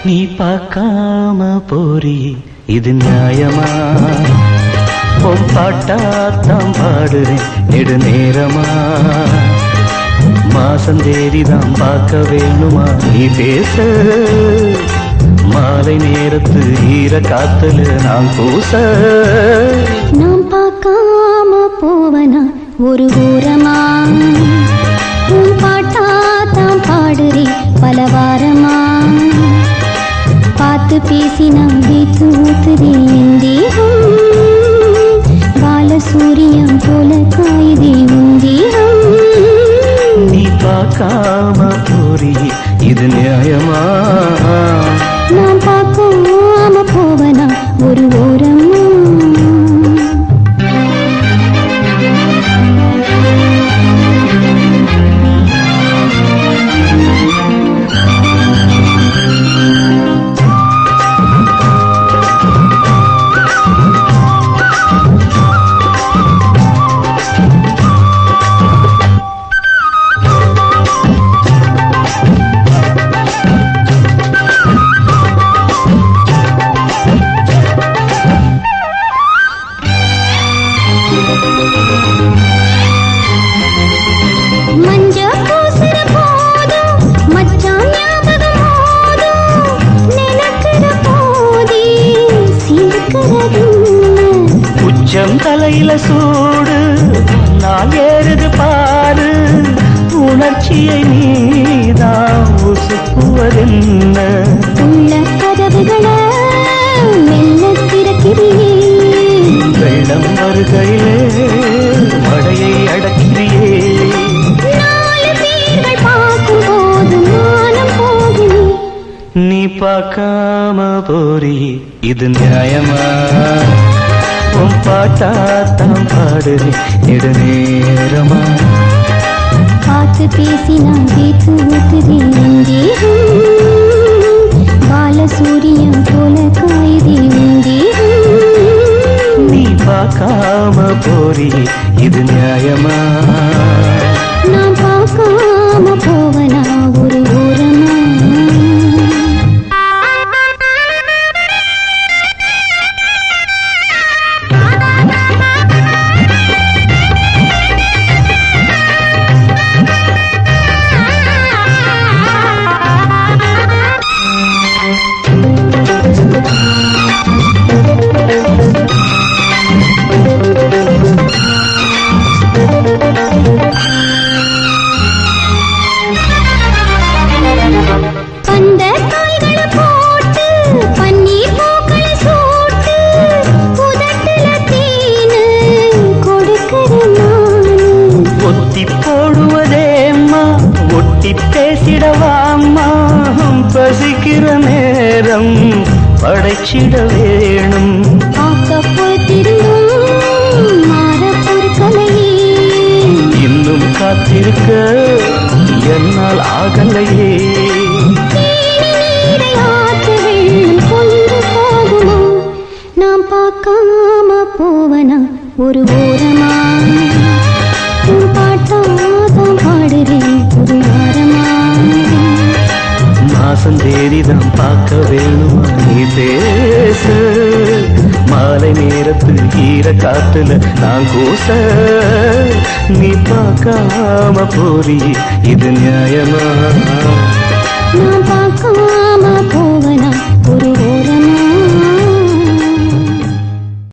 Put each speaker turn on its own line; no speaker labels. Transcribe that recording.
நீ பார்க்காம போறி இது நியாயமா உன் பாட்டாத்தான் பாடுறேன் நெடு நேரமா மாசம் தேதிதான் பார்க்க வேணுமா நீ பேச மாலை நேரத்து ஈர காத்துல நான் பூச
நாம் பார்க்காம போவனா ஒரு ஓரமா உன் பாட்டா தான் பாடுறே பல வாரமா பார்த்து பேசி நாம் வீச்சு ஊத்துதே என் தேகம் பாலசூரியம் போல காயுதே உன் தேகம்
நீ பார்க்காம போறி இது நியாயமா
நாம் பார்க்காம போவனா ஒரு ஓரமா மஞ்ச பூசுற போதும் மச்சான் ஞாபகம் போதும் நினைக்கிற போதே சிரிக்கிறது
உச்சம் தலையில சூடு நான் ஏறுது பாரு உணர்ச்சியை நீதான் உசுப்புவதென்ன
உள்ள கதவுகளை மெல்ல திறக்கிறியே
வெள்ளம் வருகையிலே மழையை அடக்கிறியே
நாலு பேர்கள் பார்க்கும் போது மானம் போகும்
நீ பார்க்காம போறி இது நியாயமா உன் பாட்டாத்தான் பாடுறேன் நெடு நேரமா
பார்த்து பேசி நான் பேச்சு ஊத்துதே நெஞ்சேகம் பாலசூரியம் போல காயுதே நெஞ்சேகம்
நீ பார்க்காம போறி இது நியாயமா
நான் பார்க்காம போவனா ஒரு ஓரமா பந்த காய்களை போட்டு பன்னீர் பூக்களை சூட்டு உதட்டுல தேனு கொடுக்கிற நானு
ஒத்தி போடுவதேம்மா ஒட்டி பேசிடவாம்மா பசிக்கிற நேரம் படைச்சிட வேணும்
ஆக்கப்போத்திருந்தும் மாற பொருட்களையே
இன்னும் காத்திருக்க என்னால் ஆகலையே
நீரை ஆற்று வெள்ளம் கொண்டு போகுமா நாம் பார்க்காம போவனா ஒரு ஓரமா உன் பாட்டாதான் பாடுறேன் ஒரு வாரமா
மாசம் தேதிதான் பார்க்க வேணுமா நீ பேச மாலை நேரத்து ஈர காத்துல நான் கூச நீ பார்க்காம போறி இது நியாயமா